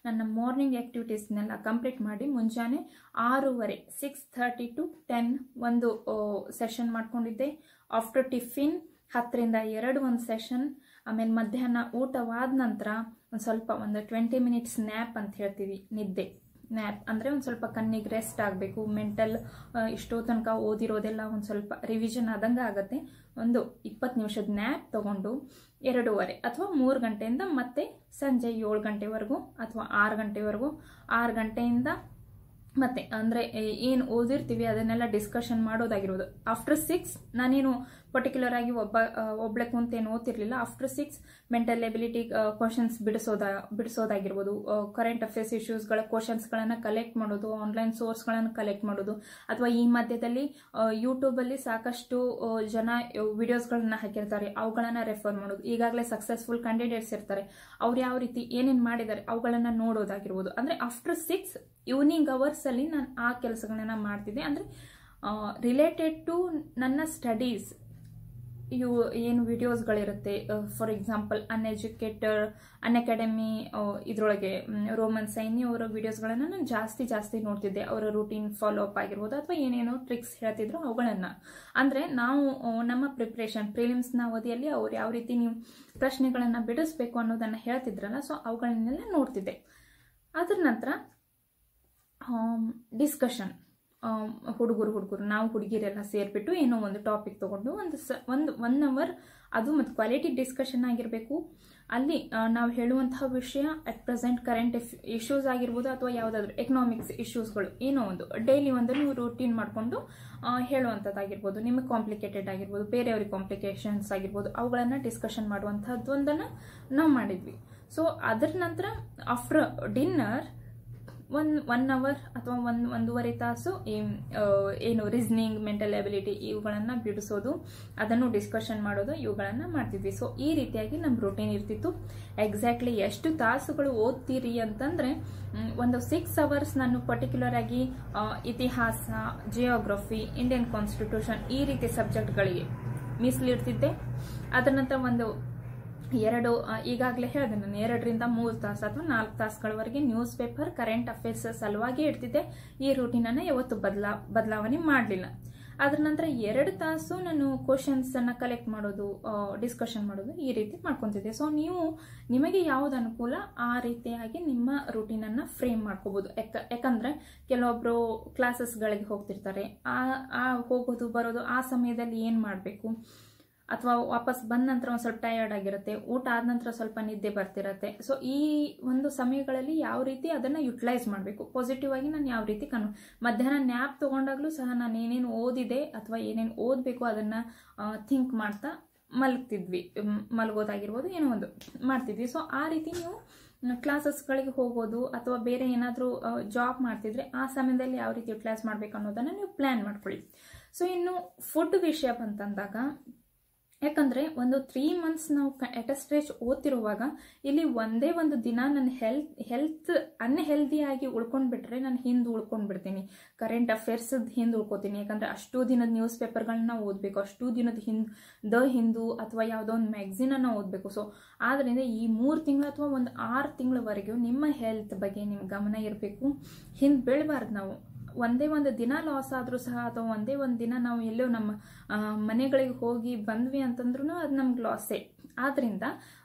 ನನ್ನ ಮಾರ್ನಿಂಗ್ ಆ್ಯಕ್ಟಿವಿಟೀಸ್ನೆಲ್ಲ ಕಂಪ್ಲೀಟ್ ಮಾಡಿ ಮುಂಜಾನೆ ಆರೂವರೆ ಸಿಕ್ಸ್ ಥರ್ಟಿ ಟು ಟೆನ್ ಒಂದು ಸೆಷನ್ ಮಾಡ್ಕೊಂಡಿದ್ದೆ ಆಫ್ಟರ್ ಟಿಫಿನ್ ಹತ್ತರಿಂದ ಎರಡು ಒಂದು ಸೆಷನ್ ಆಮೇಲೆ ಮಧ್ಯಾಹ್ನ ಊಟವಾದ ನಂತರ ಒಂದು ಸ್ವಲ್ಪ ಒಂದು ಟ್ವೆಂಟಿ ಮಿನಿಟ್ಸ್ ನ್ಯಾಪ್ ಅಂತ ಹೇಳ್ತೀವಿ ನಿದ್ದೆ ನ್ಯಾಪ್ ಅಂದರೆ ಒಂದು ಸ್ವಲ್ಪ ಕಣ್ಣಿಗೆ ರೆಸ್ಟ್ ಆಗಬೇಕು ಮೆಂಟಲ್ ಇಷ್ಟೋ ತನಕ ಓದಿರೋದೆಲ್ಲ ಒಂದು ಸ್ವಲ್ಪ ರಿವಿಷನ್ ಆದಂಗೆ ಆಗುತ್ತೆ ಒಂದು ಇಪ್ಪತ್ತು ನಿಮಿಷದ ನ್ಯಾಪ್ ತಗೊಂಡು ಎರಡೂವರೆ ಅಥವಾ ಮೂರು ಗಂಟೆಯಿಂದ ಮತ್ತೆ ಸಂಜೆ ಏಳು ಗಂಟೆವರೆಗೂ ಅಥವಾ ಆರು ಗಂಟೆವರೆಗೂ ಆರು ಗಂಟೆಯಿಂದ ಮತ್ತೆ ಅಂದರೆ ಏನು ಓದಿರ್ತೀವಿ ಅದನ್ನೆಲ್ಲ ಡಿಸ್ಕಷನ್ ಮಾಡೋದಾಗಿರ್ಬೋದು ಆಫ್ಟರ್ ಸಿಕ್ಸ್ ನಾನೇನು ಪರ್ಟಿಕ್ಯುಲರ್ ಆಗಿ ಒಬ್ಬ ಒಬ್ಳೆ ಕುಂತೇನು ಓದ್ತಿರ್ಲಿಲ್ಲ after six mental ability questions ಬಿಡಿಸೋದ ಬಿಡಿಸೋದಾಗಿರ್ಬೋದು ಕರೆಂಟ್ ಅಫೇರ್ಸ್ ಇಶ್ಯೂಸ್ಗಳ ಕ್ವಶನ್ಸ್ಗಳನ್ನು ಕಲೆಕ್ಟ್ ಮಾಡೋದು ಆನ್ಲೈನ್ ಸೋರ್ಸ್ಗಳನ್ನು ಕಲೆಕ್ಟ್ ಮಾಡೋದು ಅಥವಾ ಈ ಮಧ್ಯದಲ್ಲಿ ಯೂಟ್ಯೂಬಲ್ಲಿ ಸಾಕಷ್ಟು ಜನ ವಿಡಿಯೋಸ್ಗಳನ್ನ ಹಾಕಿರ್ತಾರೆ ಅವುಗಳನ್ನು ರೆಫರ್ ಮಾಡೋದು ಈಗಾಗಲೇ ಸಕ್ಸಸ್ಫುಲ್ ಕ್ಯಾಂಡಿಡೇಟ್ಸ್ ಇರ್ತಾರೆ ಅವ್ರು ಯಾವ ರೀತಿ ಏನೇನು ಮಾಡಿದ್ದಾರೆ ಅವುಗಳನ್ನು ನೋಡೋದಾಗಿರ್ಬೋದು ಅಂದರೆ ಆಫ್ಟರ್ ಸಿಕ್ಸ್ ಈವ್ನಿಂಗ್ ಅವರ್ಸಲ್ಲಿ ನಾನು ಆ ಕೆಲಸಗಳನ್ನ ಮಾಡ್ತಿದ್ದೆ ಅಂದರೆ ರಿಲೇಟೆಡ್ ಟು ನನ್ನ ಸ್ಟಡೀಸ್ ಇವು ಏನು ವಿಡಿಯೋಸ್ಗಳಿರುತ್ತೆ for example an educator Unacademy ಇದರೊಳಗೆ ರೋಮನ್ ಸೈನಿ ಅವರ ವಿಡಿಯೋಸ್ಗಳನ್ನು ನಾನು ಜಾಸ್ತಿ ಜಾಸ್ತಿ ನೋಡ್ತಿದ್ದೆ ಅವರ ರೂಟೀನ್ ಫಾಲೋ ಅಪ್ ಆಗಿರ್ಬೋದು ಅಥವಾ ಏನೇನೋ ಟ್ರಿಕ್ಸ್ ಹೇಳ್ತಿದ್ರು ಅವುಗಳನ್ನು ಅಂದರೆ ನಾವು ನಮ್ಮ ಪ್ರಿಪ್ರೇಷನ್ ಪ್ರಿಲಿಮ್ಸ್ನ ಅವಧಿಯಲ್ಲಿ ಅವ್ರು ಯಾವ ರೀತಿ ನೀವು ಪ್ರಶ್ನೆಗಳನ್ನು ಬಿಡಿಸ್ಬೇಕು ಅನ್ನೋದನ್ನು ಹೇಳ್ತಿದ್ರಲ್ಲ ಸೊ ಅವುಗಳನ್ನೆಲ್ಲ ನೋಡ್ತಿದ್ದೆ ಅದ್ರ ನಂತರ ಡಿಸ್ಕಷನ್ ಹುಡುಗರು ಹುಡುಗರು ನಾವು ಹುಡುಗಿರೆಲ್ಲ ಸೇರಿಬಿಟ್ಟು ಏನೋ ಒಂದು ಟಾಪಿಕ್ ತೊಗೊಂಡು ಒಂದು ಸ ಒಂದು ಒನ್ ಅವರ್ ಅದು ಮತ್ತು ಕ್ವಾಲಿಟಿ ಡಿಸ್ಕಷನ್ ಆಗಿರಬೇಕು ಅಲ್ಲಿ ನಾವು ಹೇಳುವಂತಹ ವಿಷಯ ಅಟ್ ಪ್ರೆಸೆಂಟ್ ಕರೆಂಟ್ ಇಶ್ಯೂಸ್ ಆಗಿರ್ಬೋದು ಅಥವಾ ಯಾವುದಾದ್ರೂ ಎಕನಾಮಿಕ್ಸ್ ಇಶ್ಯೂಸ್ಗಳು ಏನೋ ಒಂದು ಡೈಲಿ ಒಂದು ನೀವು ರೂಟೀನ್ ಮಾಡಿಕೊಂಡು ಹೇಳುವಂಥದ್ದಾಗಿರ್ಬೋದು ನಿಮಗೆ ಕಾಂಪ್ಲಿಕೇಟೆಡ್ ಆಗಿರ್ಬೋದು ಬೇರೆಯವ್ರಿಗೆ ಕಾಂಪ್ಲಿಕೇಶನ್ಸ್ ಆಗಿರ್ಬೋದು ಅವುಗಳನ್ನು ಡಿಸ್ಕಷನ್ ಮಾಡುವಂಥದ್ದು ಒಂದನ್ನು ನಾವು ಮಾಡಿದ್ವಿ ಸೊ ಅದರ ನಂತರ after dinner one one hour ಅಥವಾ ಒಂದು ಒಂದೂವರೆ ತಾಸು ಏನು ರೀಸ್ನಿಂಗ್ ಮೆಂಟಲ್ ಎಬಿಲಿಟಿ ಇವುಗಳನ್ನು ಬಿಡಿಸೋದು ಅದನ್ನು ಡಿಸ್ಕಷನ್ ಮಾಡೋದು ಇವುಗಳನ್ನು ಮಾಡ್ತಿದ್ವಿ ಸೊ ಈ ರೀತಿಯಾಗಿ ನಮ್ಮ ರೂಟೀನ್ ಇರ್ತಿತ್ತು ಎಕ್ಸಾಕ್ಟ್ಲಿ ಎಷ್ಟು ತಾಸುಗಳು ಓದ್ತೀರಿ ಅಂತಂದರೆ ಒಂದು ಸಿಕ್ಸ್ ಅವರ್ಸ್ ನಾನು ಪರ್ಟಿಕ್ಯುಲರ್ ಆಗಿ ಇತಿಹಾಸ ಜಿಯೋಗ್ರಫಿ ಇಂಡಿಯನ್ ಕಾನ್ಸ್ಟಿಟ್ಯೂಷನ್ ಈ ರೀತಿ ಸಬ್ಜೆಕ್ಟ್ಗಳಿಗೆ ಮೀಸಲಿಡ್ತಿದ್ದೆ ಅದರ ನಂತರ ಒಂದು ಎರಡು ಈಗಾಗಲೇ ಹೇಳಿದೆ ನಾನು ಎರಡರಿಂದ ಮೂರು ತಾಸು ಅಥವಾ ನಾಲ್ಕು ತಾಸುಗಳವರೆಗೆ ನ್ಯೂಸ್ ಪೇಪರ್ ಕರೆಂಟ್ ಅಫೇರ್ಸ್ ಸಲುವಾಗಿ ಇಡ್ತಿದ್ದೆ ಈ ರೂಟೀನನ್ನು ಯಾವತ್ತು ಬದಲಾ ಬದಲಾವಣೆ ಮಾಡಲಿಲ್ಲ ಅದ್ರ ನಂತರ ಎರಡು ತಾಸು ನಾನು ಕ್ವಶನ್ಸ್ ಅನ್ನ ಕಲೆಕ್ಟ್ ಮಾಡೋದು ಡಿಸ್ಕಷನ್ ಮಾಡೋದು ಈ ರೀತಿ ಮಾಡ್ಕೊತಿದ್ದೆ ಸೊ ನೀವು ನಿಮಗೆ ಯಾವ್ದು ಅನುಕೂಲ ಆ ರೀತಿಯಾಗಿ ನಿಮ್ಮ ರೂಟೀನನ್ನು ಫ್ರೇಮ್ ಮಾಡ್ಕೋಬಹುದು ಯಾಕ ಯಾಕಂದ್ರೆ ಕೆಲವೊಬ್ರು ಕ್ಲಾಸಸ್ಗಳಿಗೆ ಹೋಗ್ತಿರ್ತಾರೆ ಆ ಆ ಹೋಗೋದು ಬರೋದು ಆ ಸಮಯದಲ್ಲಿ ಏನು ಮಾಡಬೇಕು ಅಥವಾ ವಾಪಸ್ ಬಂದ ನಂತರ ಒಂದು ಸ್ವಲ್ಪ ಟಯರ್ಡ್ ಆಗಿರುತ್ತೆ ಊಟ ಆದ ನಂತರ ಸ್ವಲ್ಪ ನಿದ್ದೆ ಬರ್ತಿರತ್ತೆ ಸೊ ಈ ಒಂದು ಸಮಯಗಳಲ್ಲಿ ಯಾವ ರೀತಿ ಅದನ್ನು ಯುಟಿಲೈಸ್ ಮಾಡಬೇಕು ಪಾಸಿಟಿವ್ ಆಗಿ ನಾನು ಯಾವ ರೀತಿ ಕನ್ ಮಧ್ಯಾಹ್ನ ನ್ಯಾಪ್ ತೊಗೊಂಡಾಗಲೂ ಸಹ ನಾನು ಏನೇನು ಓದಿದೆ ಅಥವಾ ಏನೇನು ಓದಬೇಕು ಅದನ್ನು ಥಿಂಕ್ ಮಾಡ್ತಾ ಮಲಗ್ತಿದ್ವಿ ಮಲಗೋದಾಗಿರ್ಬೋದು ಏನೋ ಒಂದು ಮಾಡ್ತಿದ್ವಿ ಸೊ ಆ ರೀತಿ ನೀವು ಕ್ಲಾಸಸ್ಗಳಿಗೆ ಹೋಗೋದು ಅಥವಾ ಬೇರೆ ಏನಾದರೂ ಜಾಬ್ ಮಾಡ್ತಿದ್ರೆ ಆ ಸಮಯದಲ್ಲಿ ಯಾವ ರೀತಿ ಯುಟಿಲೈಸ್ ಮಾಡಬೇಕು ಅನ್ನೋದನ್ನು ನೀವು ಪ್ಲ್ಯಾನ್ ಮಾಡ್ಕೊಳ್ಳಿ ಸೊ ಇನ್ನು ಫುಡ್ ವಿಷಯ ಬಂತಂದಾಗ ಯಾಕಂದರೆ ಒಂದು ತ್ರೀ ಮಂತ್ಸ್ ನಾವು ಎಟ್ ಅ ಸ್ಟ್ರೇಜ್ ಓದ್ತಿರುವಾಗ ಇಲ್ಲಿ ಒಂದೇ ಒಂದು ದಿನ ನನ್ನ ಹೆಲ್ತ್ ಹೆಲ್ತ್ ಅನ್ಹೆಲ್ದಿಯಾಗಿ ಉಳ್ಕೊಂಡ್ಬಿಟ್ರೆ ನಾನು ಹಿಂದೆ ಉಳ್ಕೊಂಡ್ಬಿಡ್ತೀನಿ ಕರೆಂಟ್ ಅಫೇರ್ಸ್ ಹಿಂದೆ ಉಳ್ಕೊತೀನಿ ಯಾಕಂದರೆ ಅಷ್ಟು ದಿನದ ನ್ಯೂಸ್ ಪೇಪರ್ಗಳನ್ನ ಓದಬೇಕು ಅಷ್ಟು ದಿನದ ಹಿಂದ್ ದ ಹಿಂದೂ ಅಥವಾ ಯಾವುದೋ ಒಂದು ಮ್ಯಾಗ್ಝಿನನ್ನು ಓದಬೇಕು ಸೊ ಆದ್ದರಿಂದ ಈ ಮೂರು ತಿಂಗಳು ಅಥವಾ ಒಂದು ಆರು ತಿಂಗಳವರೆಗೂ ನಿಮ್ಮ ಹೆಲ್ತ್ ಬಗ್ಗೆ ನಿಮ್ಮ ಗಮನ ಇರಬೇಕು ಹಿಂದೆ ಬೀಳಬಾರ್ದು ನಾವು ಒಂದೇ ಒಂದು ದಿನ ಲಾಸ್ ಆದರೂ ಸಹ ಅಥವಾ ಒಂದೇ ಒಂದು ದಿನ ನಾವು ಎಲ್ಲೋ ನಮ್ಮ ಮನೆಗಳಿಗೆ ಹೋಗಿ ಬಂದ್ವಿ ಅಂತಂದ್ರೂ ಅದು ನಮ್ಗೆ ಲಾಸೇ ಆದ್ದರಿಂದ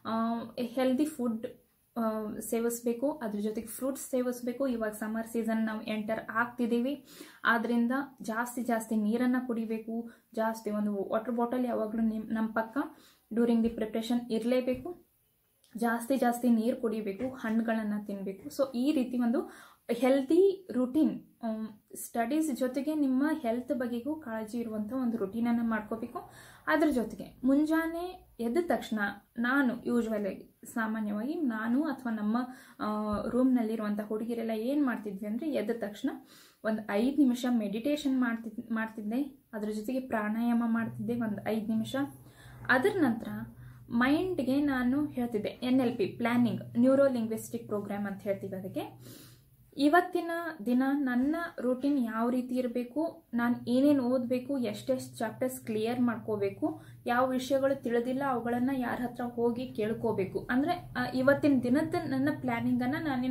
ಹೆಲ್ದಿ ಫುಡ್ ಸೇವಿಸ್ಬೇಕು ಅದ್ರ ಜೊತೆಗೆ ಫ್ರೂಟ್ಸ್ ಸೇವಿಸ್ಬೇಕು ಇವಾಗ ಸಮ್ಮರ್ ಸೀಸನ್ ನಾವು ಎಂಟರ್ ಆಗ್ತಿದ್ದೀವಿ ಆದ್ದರಿಂದ ಜಾಸ್ತಿ ಜಾಸ್ತಿ ನೀರನ್ನು ಕುಡಿಬೇಕು ಜಾಸ್ತಿ ಒಂದು ವಾಟರ್ ಬಾಟಲ್ ಯಾವಾಗಲೂ ನಿಮ್ ನಮ್ಮ ಪಕ್ಕ ಡ್ಯೂರಿಂಗ್ ದಿ ಪ್ರಿಪ್ರೇಷನ್ ಇರಲೇಬೇಕು ಜಾಸ್ತಿ ಜಾಸ್ತಿ ನೀರು ಕುಡಿಬೇಕು ಹಣ್ಣುಗಳನ್ನು ತಿನ್ನಬೇಕು ಸೊ ಈ ರೀತಿ ಒಂದು ಹೆಲ್ದಿ ರೂಟೀನ್ ಸ್ಟಡೀಸ್ ಜೊತೆಗೆ ನಿಮ್ಮ ಹೆಲ್ತ್ ಬಗ್ಗೆಗೂ ಕಾಳಜಿ ಇರುವಂಥ ಒಂದು ರುಟೀನನ್ನು ಮಾಡ್ಕೋಬೇಕು ಅದ್ರ ಜೊತೆಗೆ ಮುಂಜಾನೆ ಎದ್ದ ತಕ್ಷಣ ನಾನು ಯೂಶ್ವಲ್ ಆಗಿ ಸಾಮಾನ್ಯವಾಗಿ ನಾನು ಅಥವಾ ನಮ್ಮ ರೂಮ್ನಲ್ಲಿರುವಂಥ ಹುಡುಗಿರೆಲ್ಲ ಏನು ಮಾಡ್ತಿದ್ವಿ ಅಂದರೆ ಎದ್ದ ತಕ್ಷಣ ಒಂದು ಐದು ನಿಮಿಷ ಮೆಡಿಟೇಷನ್ ಮಾಡ್ತಿದ್ ಮಾಡ್ತಿದ್ದೆ ಅದ್ರ ಜೊತೆಗೆ ಪ್ರಾಣಾಯಾಮ ಮಾಡ್ತಿದ್ದೆ ಒಂದು ಐದು ನಿಮಿಷ ಅದರ ನಂತರ ಮೈಂಡ್ಗೆ ನಾನು ಹೇಳ್ತಿದ್ದೆ N L P planning neuro linguistic program ಅಂತ ಹೇಳ್ತೀವಿ ಅದಕ್ಕೆ ಇವತ್ತಿನ ದಿನ ನನ್ನ ರೂಟೀನ್ ಯಾವ ರೀತಿ ಇರಬೇಕು ನಾನು ಏನೇನು ಓದಬೇಕು ಎಷ್ಟೆಷ್ಟು ಚಾಪ್ಟರ್ಸ್ ಕ್ಲಿಯರ್ ಮಾಡ್ಕೋಬೇಕು ಯಾವ ವಿಷಯಗಳು ತಿಳಿದಿಲ್ಲ ಅವುಗಳನ್ನು ಯಾರ ಹತ್ರ ಹೋಗಿ ಕೇಳ್ಕೋಬೇಕು ಅಂದರೆ ಇವತ್ತಿನ ದಿನದ ನನ್ನ ಪ್ಲ್ಯಾನಿಂಗನ್ನು ನಾನೇನು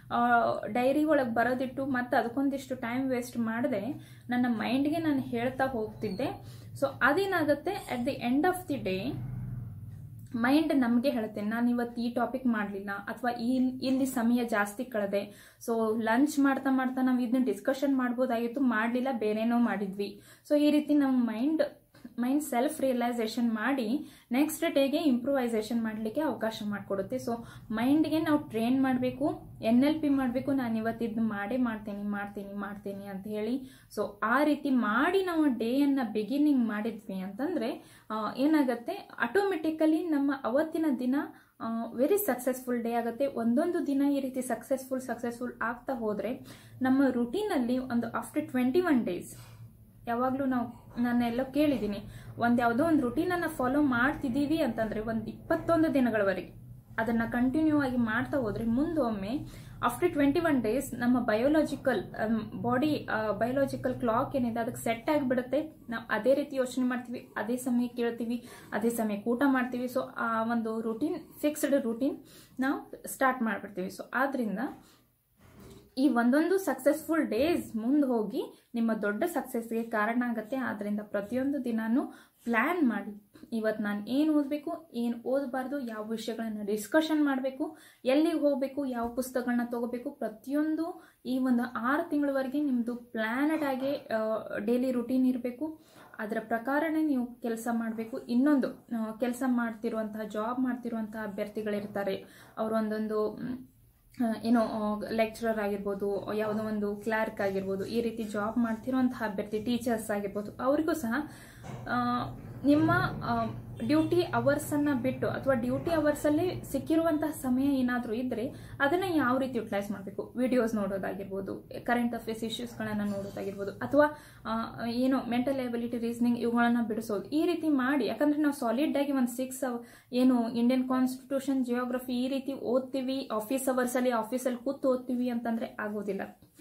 ಡೈರಿ ಒಳಗೆ ಬರೋದಿಟ್ಟು ಮತ್ತು ಅದಕ್ಕೊಂದಿಷ್ಟು ಟೈಮ್ ವೇಸ್ಟ್ ಮಾಡದೆ ನನ್ನ ಮೈಂಡ್ಗೆ ನಾನು ಹೇಳ್ತಾ ಹೋಗ್ತಿದ್ದೆ ಸೊ ಅದೇನಾಗುತ್ತೆ at the end of the day mind ನಮಗೆ ಹೇಳುತ್ತೆ ನಾನು ಇವತ್ತು ಈ ಟಾಪಿಕ್ ಮಾಡಲಿಲ್ಲ ಅಥವಾ ಈ ಇಲ್ಲಿ ಸಮಯ ಜಾಸ್ತಿ ಕಳೆದೆ ಸೊ ಲಂಚ್ ಮಾಡ್ತಾ ಮಾಡ್ತಾ ನಾವು ಇದನ್ನ ಡಿಸ್ಕಷನ್ ಮಾಡ್ಬೋದಾಗಿತ್ತು ಮಾಡಲಿಲ್ಲ ಬೇರೆನೋ ಮಾಡಿದ್ವಿ ಸೊ ಈ ರೀತಿ ನಮ್ಮ ಮೈಂಡ್ ಮೈಂಡ್ ಸೆಲ್ಫ್ ರಿಯಲೈಸೇಷನ್ ಮಾಡಿ ನೆಕ್ಸ್ಟ್ ಡೇಗೆ ಇಂಪ್ರೂವೈಸೇಷನ್ ಮಾಡಲಿಕ್ಕೆ ಅವಕಾಶ ಮಾಡಿಕೊಡುತ್ತೆ ಸೊ ಮೈಂಡ್ಗೆ ನಾವು ಟ್ರೈನ್ ಮಾಡಬೇಕು ಎನ್ ಎಲ್ ಪಿ ಮಾಡಬೇಕು ನಾನು ಇವತ್ತು ಇದನ್ನ ಮಾಡೇ ಮಾಡ್ತೀನಿ ಮಾಡ್ತೀನಿ ಮಾಡ್ತೀನಿ ಅಂತ ಹೇಳಿ ಸೊ ಆ ರೀತಿ ಮಾಡಿ ನಾವು ಡೇಯನ್ನು ಬಿಗಿನಿಂಗ್ ಮಾಡಿದ್ವಿ ಅಂತಂದರೆ ಏನಾಗುತ್ತೆ ಆಟೋಮೆಟಿಕಲಿ ನಮ್ಮ ಅವತ್ತಿನ ದಿನ ವೆರಿ ಸಕ್ಸಸ್ಫುಲ್ ಡೇ ಆಗುತ್ತೆ ಒಂದೊಂದು ದಿನ ಈ ರೀತಿ ಸಕ್ಸಸ್ಫುಲ್ ಸಕ್ಸಸ್ಫುಲ್ ಆಗ್ತಾ ಹೋದರೆ ನಮ್ಮ ರುಟೀನಲ್ಲಿ ಒಂದು ಆಫ್ಟರ್ ಟ್ವೆಂಟಿ ಒನ್ ಡೇಸ್ ಯಾವಾಗಲೂ ನಾವು ನಾನೆಲ್ಲೋ ಕೇಳಿದ್ದೀನಿ ಒಂದು ಯಾವುದೋ ಒಂದು ರುಟೀನನ್ನು ಫಾಲೋ ಮಾಡ್ತಿದ್ದೀವಿ ಅಂತಂದರೆ ಒಂದು ಇಪ್ಪತ್ತೊಂದು ದಿನಗಳವರೆಗೆ ಅದನ್ನು ಕಂಟಿನ್ಯೂ ಆಗಿ ಮಾಡ್ತಾ ಹೋದರೆ ಮುಂದೊಮ್ಮೆ ಆಫ್ಟರ್ ಟ್ವೆಂಟಿ ಒನ್ ಡೇಸ್ ನಮ್ಮ ಬಯೋಲಾಜಿಕಲ್ ಬಾಡಿ ಬಯೋಲಾಜಿಕಲ್ ಕ್ಲಾಕ್ ಏನಿದೆ ಅದಕ್ಕೆ ಸೆಟ್ ಆಗಿಬಿಡುತ್ತೆ ನಾವು ಅದೇ ರೀತಿ ಯೋಚನೆ ಮಾಡ್ತೀವಿ ಅದೇ ಸಮಯಕ್ಕೆ ಕೇಳ್ತೀವಿ ಅದೇ ಸಮಯಕ್ಕೆ ಊಟ ಮಾಡ್ತೀವಿ ಸೊ ಆ ಒಂದು ರುಟೀನ್ ಫಿಕ್ಸ್ಡ್ ರುಟೀನ್ ನಾವು ಸ್ಟಾರ್ಟ್ ಮಾಡಿಬಿಡ್ತೀವಿ ಸೊ ಆದ್ರಿಂದ ಈ ಒಂದೊಂದು ಸಕ್ಸಸ್ಫುಲ್ ಡೇಸ್ ಮುಂದೆ ಹೋಗಿ ನಿಮ್ಮ ದೊಡ್ಡ ಸಕ್ಸಸ್ಗೆ ಕಾರಣ ಆಗುತ್ತೆ ಆದ್ದರಿಂದ ಪ್ರತಿಯೊಂದು ದಿನಾನು ಪ್ಲ್ಯಾನ್ ಮಾಡಿ ಇವತ್ತು ನಾನು ಏನು ಓದಬೇಕು ಏನು ಓದಬಾರ್ದು ಯಾವ ವಿಷಯಗಳನ್ನ ಡಿಸ್ಕಷನ್ ಮಾಡಬೇಕು ಎಲ್ಲಿಗೆ ಹೋಗಬೇಕು ಯಾವ ಪುಸ್ತಕಗಳನ್ನ ತಗೋಬೇಕು ಪ್ರತಿಯೊಂದು ಈ ಒಂದು ಆರು ತಿಂಗಳವರೆಗೆ ನಿಮ್ಮದು ಪ್ಲ್ಯಾನಡ್ ಆಗಿ ಡೈಲಿ ರುಟೀನ್ ಇರಬೇಕು ಅದರ ಪ್ರಕಾರನೇ ನೀವು ಕೆಲಸ ಮಾಡಬೇಕು ಇನ್ನೊಂದು ಕೆಲಸ ಮಾಡ್ತಿರುವಂತಹ ಜಾಬ್ ಮಾಡ್ತಿರುವಂತಹ ಅಭ್ಯರ್ಥಿಗಳಿರ್ತಾರೆ ಅವರೊಂದೊಂದು ಏನೋ ಲೆಕ್ಚರರ್ ಆಗಿರ್ಬೋದು ಯಾವುದೋ ಒಂದು ಕ್ಲಾರ್ಕ್ ಆಗಿರ್ಬೋದು ಈ ರೀತಿ ಜಾಬ್ ಮಾಡ್ತಿರುವಂತಹ ಅಭ್ಯರ್ಥಿ ಟೀಚರ್ಸ್ ಆಗಿರ್ಬೋದು ಅವರಿಗೂ ಸಹ ನಿಮ್ಮ ಡ್ಯೂಟಿ ಅವರ್ಸನ್ನು ಬಿಟ್ಟು ಅಥವಾ ಡ್ಯೂಟಿ ಅವರ್ಸಲ್ಲಿ ಸಿಕ್ಕಿರುವಂತಹ ಸಮಯ ಏನಾದರೂ ಇದ್ದರೆ ಅದನ್ನು ಯಾವ ರೀತಿ ಯುಟಿಲೈಸ್ ಮಾಡಬೇಕು ವಿಡಿಯೋಸ್ ನೋಡೋದಾಗಿರ್ಬೋದು ಕರೆಂಟ್ ಅಫೇರ್ಸ್ ಇಶ್ಯೂಸ್ಗಳನ್ನು ನೋಡೋದಾಗಿರ್ಬೋದು ಅಥವಾ ಏನೋ ಮೆಂಟಲ್ ಎಬಿಲಿಟಿ ರೀಸನಿಂಗ್ ಇವುಗಳನ್ನು ಬಿಡಿಸೋದು ಈ ರೀತಿ ಮಾಡಿ ಯಾಕಂದರೆ ನಾವು ಸಾಲಿಡ್ ಆಗಿ ಒಂದು ಸಿಕ್ಸ್ ಏನು ಇಂಡಿಯನ್ ಕಾನ್ಸ್ಟಿಟ್ಯೂಷನ್ ಜಿಯೋಗ್ರಫಿ ಈ ರೀತಿ ಓದ್ತೀವಿ ಆಫೀಸ್ ಅವರ್ಸಲ್ಲಿ ಆಫೀಸಲ್ಲಿ ಕೂತು ಓದ್ತೀವಿ ಅಂತಂದರೆ ಆಗೋದಿಲ್ಲ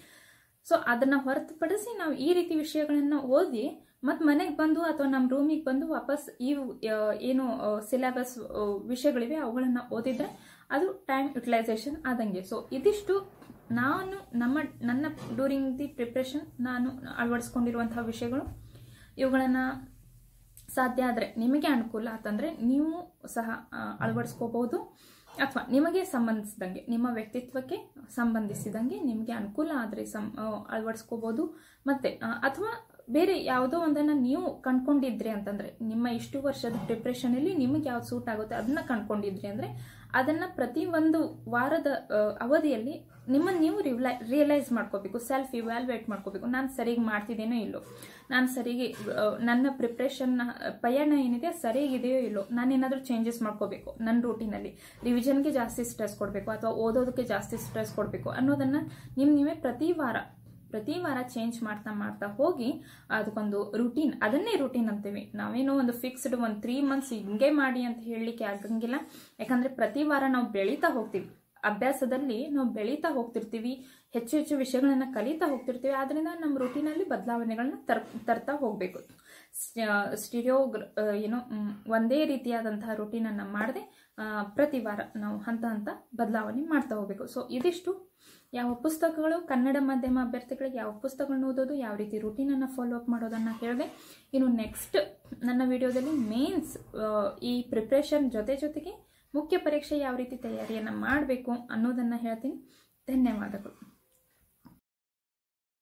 ಸೊ ಅದನ್ನು ಹೊರತುಪಡಿಸಿ ನಾವು ಈ ರೀತಿ ವಿಷಯಗಳನ್ನು ಓದಿ ಮತ್ತು ಮನೆಗೆ ಬಂದು ಅಥವಾ ನಮ್ಮ ರೂಮಿಗೆ ಬಂದು ವಾಪಸ್ ಈ ಏನು ಸಿಲೆಬಸ್ ವಿಷಯಗಳಿವೆ ಅವುಗಳನ್ನು ಓದಿದ್ರೆ ಅದು ಟೈಮ್ ಯುಟಿಲೈಸೇಷನ್ ಆದಂಗೆ ಸೊ ಇದಿಷ್ಟು ನಾನು ನಮ್ಮ ನನ್ನ ಡ್ಯೂರಿಂಗ್ ದಿ ಪ್ರಿಪ್ರೇಷನ್ ನಾನು ಅಳವಡಿಸ್ಕೊಂಡಿರುವಂತಹ ವಿಷಯಗಳು ಇವುಗಳನ್ನು ಸಾಧ್ಯ ಆದರೆ ನಿಮಗೆ ಅನುಕೂಲ ಆತಂದರೆ ನೀವು ಸಹ ಅಳವಡಿಸ್ಕೋಬಹುದು ಅಥವಾ ನಿಮಗೆ ಸಂಬಂಧಿಸಿದಂಗೆ ನಿಮ್ಮ ವ್ಯಕ್ತಿತ್ವಕ್ಕೆ ಸಂಬಂಧಿಸಿದಂಗೆ ನಿಮಗೆ ಅನುಕೂಲ ಆದರೆ ಸಂ ಅಳವಡಿಸ್ಕೋಬಹುದು ಮತ್ತೆ ಅಥವಾ ಬೇರೆ ಯಾವುದೋ ಒಂದನ್ನು ನೀವು ಕಂಡ್ಕೊಂಡಿದ್ರಿ ಅಂತಂದರೆ ನಿಮ್ಮ ಇಷ್ಟು ವರ್ಷದ ಪ್ರಿಪ್ರೇಷನಲ್ಲಿ ನಿಮಗೆ ಯಾವ್ದು ಸೂಟ್ ಆಗುತ್ತೆ ಅದನ್ನ ಕಂಡ್ಕೊಂಡಿದ್ರಿ ಅಂದರೆ ಅದನ್ನು ಪ್ರತಿ ಒಂದು ವಾರದ ಅವಧಿಯಲ್ಲಿ ನಿಮ್ಮನ್ನು ನೀವು ರಿವ್ಲೈ ರಿಯಲೈಸ್ ಮಾಡ್ಕೋಬೇಕು ಸೆಲ್ಫ್ ಇವ್ಯಾಲ್ಯುವೇಟ್ ಮಾಡ್ಕೋಬೇಕು ನಾನು ಸರಿಗೆ ಮಾಡ್ತಿದ್ದೇನೋ ಇಲ್ಲೋ ನಾನು ಸರಿಗೆ ನನ್ನ ಪ್ರಿಪ್ರೇಷನ್ನ ಪಯಣ ಏನಿದೆ ಸರಿಯಾಗಿದೆಯೋ ಇಲ್ಲೋ ನಾನೇನಾದರೂ ಚೇಂಜಸ್ ಮಾಡ್ಕೋಬೇಕು ನನ್ನ ರೂಟೀನಲ್ಲಿ ರಿವಿಷನ್ಗೆ ಜಾಸ್ತಿ ಸ್ಟ್ರೆಸ್ ಕೊಡಬೇಕು ಅಥವಾ ಓದೋದಕ್ಕೆ ಜಾಸ್ತಿ ಸ್ಟ್ರೆಸ್ ಕೊಡಬೇಕು ಅನ್ನೋದನ್ನು ನಿಮ್ಮ ನೀವೇ ಪ್ರತಿ ವಾರ ಪ್ರತಿ ವಾರ ಚೇಂಜ್ ಮಾಡ್ತಾ ಮಾಡ್ತಾ ಹೋಗಿ ಅದಕ್ಕೊಂದು ರುಟೀನ್ ಅದನ್ನೇ ರುಟೀನ್ ಅಂತೀವಿ ನಾವೇನೋ ಒಂದು ಫಿಕ್ಸ್ಡ್ ಒಂದು ತ್ರೀ ಮಂತ್ಸ್ ಹಿಂಗೆ ಮಾಡಿ ಅಂತ ಹೇಳಲಿಕ್ಕೆ ಆಗಂಗಿಲ್ಲ ಯಾಕಂದರೆ ಪ್ರತಿ ವಾರ ನಾವು ಬೆಳೀತಾ ಹೋಗ್ತೀವಿ ಅಭ್ಯಾಸದಲ್ಲಿ ನಾವು ಬೆಳೀತಾ ಹೋಗ್ತಿರ್ತೀವಿ ಹೆಚ್ಚು ಹೆಚ್ಚು ವಿಷಯಗಳನ್ನ ಕಲಿತಾ ಹೋಗ್ತಿರ್ತೀವಿ ಆದ್ರಿಂದ ನಮ್ಮ ರುಟೀನಲ್ಲಿ ಬದಲಾವಣೆಗಳನ್ನ ತರ್ ತರ್ತಾ ಹೋಗಬೇಕು ಸ್ಟಿರಿಯೋ ಏನೋ ಒಂದೇ ರೀತಿಯಾದಂತಹ ರುಟೀನನ್ನು ಮಾಡದೆ ಪ್ರತಿ ವಾರ ನಾವು ಹಂತ ಹಂತ ಬದಲಾವಣೆ ಮಾಡ್ತಾ ಹೋಗಬೇಕು ಸೊ ಇದಿಷ್ಟು ಯಾವ ಪುಸ್ತಕಗಳು ಕನ್ನಡ ಮಾಧ್ಯಮ ಅಭ್ಯರ್ಥಿಗಳಿಗೆ ಯಾವ ಪುಸ್ತಕಗಳನ್ನ ಓದೋದು ಯಾವ ರೀತಿ ರುಟೀನನ್ನು ಫಾಲೋ ಅಪ್ ಮಾಡೋದನ್ನು ಹೇಳಿದೆ ಇನ್ನು ನೆಕ್ಸ್ಟ್ ನನ್ನ ವಿಡಿಯೋದಲ್ಲಿ ಮೇನ್ಸ್ ಈ ಪ್ರಿಪ್ರೇಷನ್ ಜೊತೆ ಜೊತೆಗೆ ಮುಖ್ಯ ಪರೀಕ್ಷೆ ಯಾವ ರೀತಿ ತಯಾರಿಯನ್ನು ಮಾಡಬೇಕು ಅನ್ನೋದನ್ನು ಹೇಳ್ತೀನಿ ಧನ್ಯವಾದಗಳು